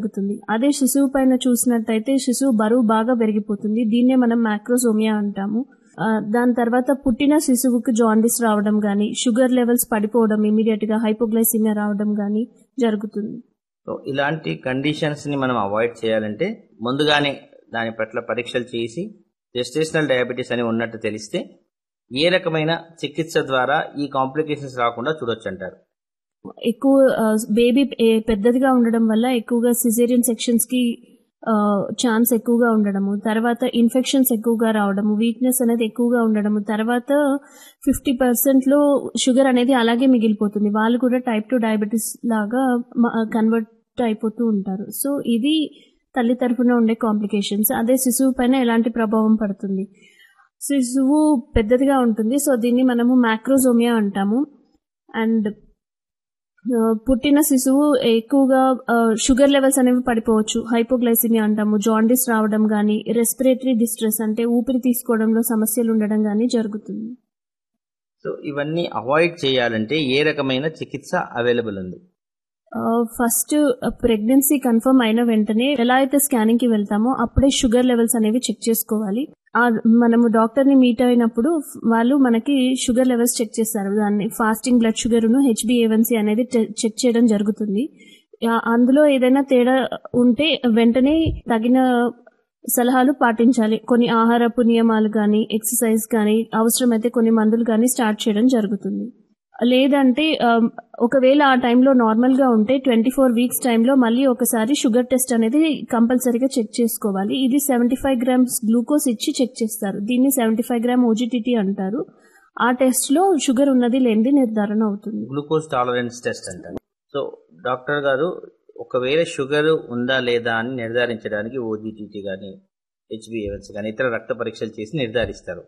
పెరుగుతుంది అదే శిశువు పైన చూసినట్టయితే శిశువు బరువు బాగా పెరిగిపోతుంది దీన్నే మనం మ్యాక్రోజోమియా అంటాము ఆ, దాని తర్వాత పుట్టిన శిశువుకి జాండిస్ రావడం కానీ షుగర్ లెవెల్స్ పడిపోవడం ఇమీడియట్ గా హైపోగ్లైసిమియా రావడం కానీ జరుగుతుంది సో ఇలాంటి కండిషన్స్ ని మనం అవాయిడ్ చేయాలంటే ముందుగానే దాని పట్ల పరీక్షలు చేసి జెస్టేషనల్ డయాబెటీస్ అని ఉన్నట్టు తెలిస్తే ఏ రకమైన చికిత్స ద్వారా ఈ కాంప్లికేషన్స్ రాకుండా చూడొచ్చు అంటారు ఎక్కువ బేబీ పెద్దదిగా ఉండడం వల్ల ఎక్కువగా సిజేరియన్ సెక్షన్స్ కి ఛాన్స్ ఎక్కువగా ఉండడము తర్వాత ఇన్ఫెక్షన్స్ ఎక్కువగా రావడము వీక్నెస్ అనేది ఎక్కువగా ఉండడము తర్వాత ఫిఫ్టీ పర్సెంట్ లో షుగర్ అనేది అలాగే మిగిలిపోతుంది వాళ్ళు కూడా టైప్ టూ డయాబెటీస్ లాగా కన్వర్ట్ అయిపోతూ ఉంటారు సో ఇది తల్లి తరఫున ఉండే కాంప్లికేషన్స్ అదే శిశువు పైన ఎలాంటి ప్రభావం పడుతుంది శిశువు పెద్దదిగా ఉంటుంది సో దీన్ని మనము మ్యాక్రోజోమియా అంటాము అండ్ ఆ, పుట్టిన శిశువు ఎక్కువగా ఆ, షుగర్ లెవెల్స్ అనేవి పడిపోవచ్చు హైపోగ్లైసిమియా అంటాము జాండిస్ రావడం కానీ రెస్పిరేటరీ డిస్ట్రెస్ అంటే ఊపిరి తీసుకోవడంలో సమస్యలు ఉండడం కానీ జరుగుతుంది సో ఇవన్నీ అవాయిడ్ చేయాలంటే ఏ రకమైన చికిత్స అవైలబుల్ ఉంది ఫస్ట్ ప్రెగ్నెన్సీ కన్ఫర్మ్ అయిన వెంటనే ఎలా అయితే స్కానింగ్ కి వెళ్తామో అప్పుడే షుగర్ లెవెల్స్ అనేవి చెక్ చేసుకోవాలి ఆ మనము డాక్టర్ ని మీట్ అయినప్పుడు వాళ్ళు మనకి షుగర్ లెవెల్స్ చెక్ చేస్తారు దాన్ని ఫాస్టింగ్ బ్లడ్ షుగర్ ను హెచ్బిఏవన్సీ అనేది చెక్ చేయడం జరుగుతుంది ఆ, అందులో ఏదైనా తేడా ఉంటే వెంటనే తగిన సలహాలు పాటించాలి కొన్ని ఆహారపు నియమాలు కానీ ఎక్సర్సైజ్ కానీ అవసరమైతే కొన్ని మందులు కానీ స్టార్ట్ చేయడం జరుగుతుంది లేదంటే ఆ, ఒకవేళ ఆ టైంలో నార్మల్ గా ఉంటే ట్వంటీ ఫోర్ వీక్స్ టైంలో మళ్ళీ ఒకసారి షుగర్ టెస్ట్ అనేది కంపల్సరీగా చెక్ చేసుకోవాలి ఇది సెవెంటీ ఫైవ్ గ్రామ్స్ గ్లూకోజ్ ఇచ్చి చెక్ చేస్తారు దీన్ని సెవెంటీ ఫైవ్ గ్రామ్ ఓజిటిటీ అంటారు ఆ టెస్ట్ లో షుగర్ ఉన్నది లేనిది నిర్ధారణ అవుతుంది గ్లూకోజ్ టాలరెన్స్ టెస్ట్ అంటారు సో డాక్టర్ గారు ఒకవేళ షుగర్ ఉందా లేదా అని నిర్ధారించడానికి ఓజీటీటీ కానీ హెచ్బిఏవన్స్ కానీ ఇతర రక్త పరీక్షలు చేసి నిర్ధారిస్తారు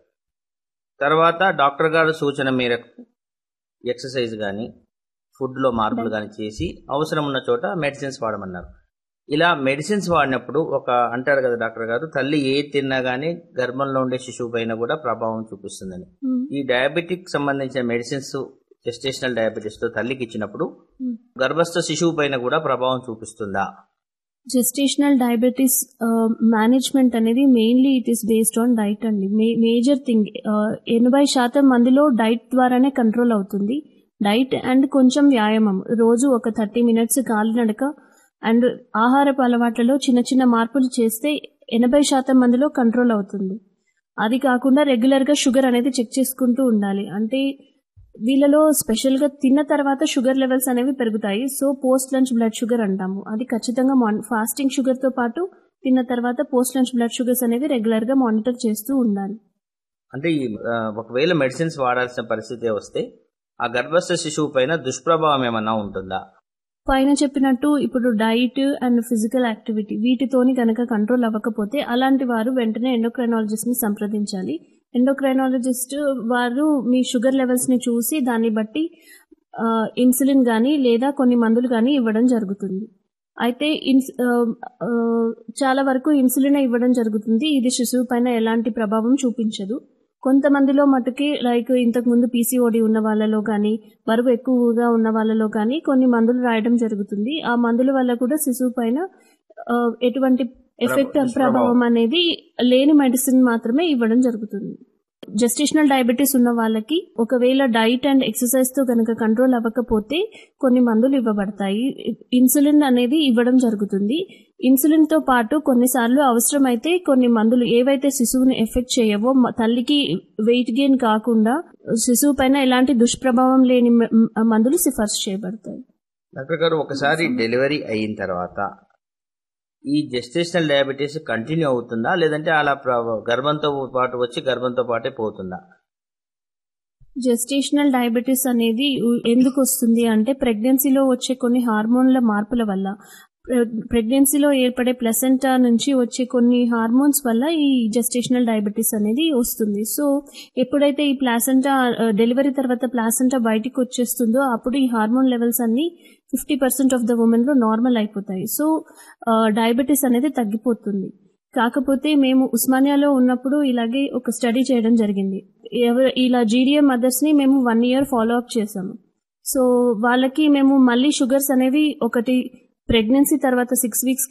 తర్వాత డాక్టర్ గారు సూచన మేరకు ఎక్సర్సైజ్ కానీ ఫుడ్లో మార్పులు కానీ చేసి అవసరం ఉన్న చోట మెడిసిన్స్ వాడమన్నారు ఇలా మెడిసిన్స్ వాడినప్పుడు ఒక అంటారు కదా డాక్టర్ గారు తల్లి ఏ తిన్నా కానీ గర్భంలో ఉండే శిశువు పైన కూడా ప్రభావం చూపిస్తుందని Hmm. ఈ డయాబెటిక్ సంబంధించిన మెడిసిన్స్ జెస్టేషనల్ డయాబెటీస్ తో తల్లికి ఇచ్చినప్పుడు Hmm. గర్భస్థ శిశువు పైన కూడా ప్రభావం చూపిస్తుందా జెస్టేషనల్ డయాబెటీస్ మేనేజ్మెంట్ అనేది mainly it is based on diet అండి మేజర్ థింగ్ ఎనభై శాతం మందిలో డైట్ ద్వారానే కంట్రోల్ అవుతుంది డైట్ అండ్ కొంచెం వ్యాయామం రోజు ఒక థర్టీ మినిట్స్ కాలినడక అండ్ ఆహారపు అలవాట్లలో చిన్న చిన్న మార్పులు చేస్తే ఎనభై శాతం మందిలో కంట్రోల్ అవుతుంది అది కాకుండా రెగ్యులర్గా షుగర్ అనేది చెక్ చేసుకుంటూ ఉండాలి అంటే వీళ్ళలో స్పెషల్ గా తిన్న తర్వాత షుగర్ లెవెల్స్ అనేవి పెరుగుతాయి so post lunch blood sugar అంటాము అది ఖచ్చితంగా ఫాస్టింగ్ షుగర్ తో పాటు తిన్న తర్వాత పోస్ట్ లంచ్ బ్లడ్ షుగర్స్ అనేవి రెగ్యులర్ గా మానిటర్ చేస్తూ ఉండాలి అంటే ఈ ఆ, ఒకవేళ మెడిసిన్స్ వాడాల్సిన పరిస్థితి వస్తే ఆ గర్భస్థ శిశువు పైన దుష్ప్రభావం ఏమన్నా ఉంటుందా పైన చెప్పినట్టు ఇప్పుడు డైట్ అండ్ ఫిజికల్ యాక్టివిటీ వీటితోని కనుక కంట్రోల్ అవ్వకపోతే అలాంటి వారు వెంటనే ఎండోక్రైనాలజిస్ట్ ని సంప్రదించాలి ఎండోక్రైనాలజిస్ట్ వారు మీ షుగర్ లెవెల్స్ ని చూసి దాన్ని బట్టి ఆ, ఇన్సులిన్ కానీ లేదా కొన్ని మందులు కానీ ఇవ్వడం జరుగుతుంది అయితే ఇన్స్ ఆ, ఆ, చాలా వరకు ఇన్సులిన్ ఇవ్వడం జరుగుతుంది ఇది శిశువు పైన ఎలాంటి ప్రభావం చూపించదు కొంతమందిలో మటుకి లైక్ ఇంతకు ముందు పీసీఓడి ఉన్న వాళ్ళలో కానీ బరువు ఎక్కువగా ఉన్న వాళ్ళలో కానీ కొన్ని మందులు రాయడం జరుగుతుంది ఆ మందుల వల్ల కూడా శిశువు పైన ఆ, ఎటువంటి ఎఫెక్ట్ దుష్ప్రభావం. ప్రభావం అనేది లేని మెడిసిన్ మాత్రమే ఇవ్వడం జరుగుతుంది జెస్టేషనల్ డయాబెటీస్ ఉన్న వాళ్ళకి ఒకవేళ డైట్ అండ్ ఎక్సర్సైజ్ తో కనుక కంట్రోల్ అవ్వకపోతే కొన్ని మందులు ఇవ్వబడతాయి ఇన్సులిన్ అనేది ఇవ్వడం జరుగుతుంది ఇన్సులిన్ తో పాటు కొన్నిసార్లు అవసరమైతే కొన్ని మందులు ఏవైతే శిశువుని ఎఫెక్ట్ చేయవో మ- తల్లికి వెయిట్ గెయిన్ కాకుండా శిశువు పైన ఎలాంటి దుష్ప్రభావం లేని మ- మ- మందులు సిఫార్సు చేయబడతాయి డాక్టర్ గారు ఒకసారి డెలివరీ అయిన తర్వాత ఈ జెస్టేషనల్ డయాబెటీస్ కంటిన్యూ అవుతుందా లేదంటే అలా ప్ర- గర్భంతో పాటు వచ్చి గర్భంతో పాటే పోతుందా జెస్టేషనల్ డయాబెటీస్ అనేది ఉ- ఎందుకు వస్తుంది అంటే ప్రెగ్నెన్సీలో వచ్చే కొన్ని హార్మోన్ల మార్పుల వల్ల ప్రె- ప్రెగ్నెన్సీలో ఏర్పడే ప్లసెంటా నుంచి వచ్చే కొన్ని హార్మోన్స్ వల్ల ఈ జెస్టేషనల్ డయాబెటీస్ అనేది వస్తుంది సో ఎప్పుడైతే ఈ ప్లాసెంటా డెలివరీ తర్వాత ప్లాసెంటా బయటికి వచ్చేస్తుందో అప్పుడు ఈ హార్మోన్ లెవెల్స్ అన్ని fifty percent of the women లో నార్మల్ అయిపోతాయి సో డయాబెటీస్ అనేది తగ్గిపోతుంది కాకపోతే మేము ఉస్మానియాలో ఉన్నప్పుడు ఇలాగే ఒక స్టడీ చేయడం జరిగింది ఎవరు ఇలా జీడిఎం మదర్స్ ని మేము వన్ ఇయర్ ఫాలో అప్ చేసాము సో వాళ్ళకి మేము మళ్ళీ షుగర్స్ అనేవి ఒకటి ప్రెగ్నెన్సీ తర్వాత సిక్స్ వీక్స్